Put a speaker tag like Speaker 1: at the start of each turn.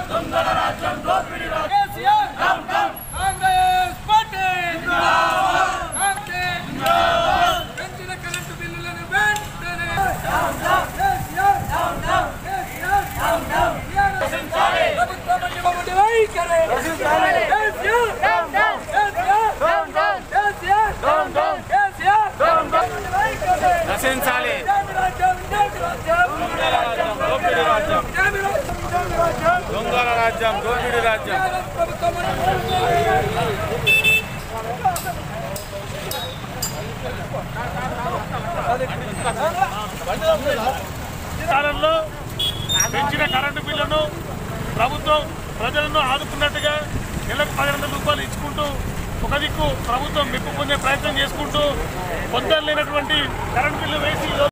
Speaker 1: KCR Congress party Congress పెంచిన current బిల్లులను వెంటనే కేసీఆర్ కేసీఆర్ ప్రభుత్వం ఇవ్వబడి వైఖరి కేసీఆర్ కేసీఆర్ కేసీఆర్ కేసీఆర్ వైఖరి
Speaker 2: నశించాలి
Speaker 1: జామి రాజ్యం జామి రాజ్యం
Speaker 2: దోపిడీ రాజ్యం
Speaker 1: జామి రాజ్యం జామి రాజ్యం
Speaker 2: దొంగల రాజ్యం దోపిడీ రాజ్యం
Speaker 1: ప్రభుత్వం
Speaker 3: కాలంలో పెంచిన కరెంటు బిల్లును ప్రభుత్వం ప్రజలను ఆదుకున్నట్టుగా నెలకు పదిహేను రూపాయలు ఇచ్చుకుంటూ ఒక దిక్కు ప్రభుత్వం మెప్పు పొందే ప్రయత్నం చేసుకుంటూ పొద్దున లేనటువంటి కరెంటు బిల్లు వేసి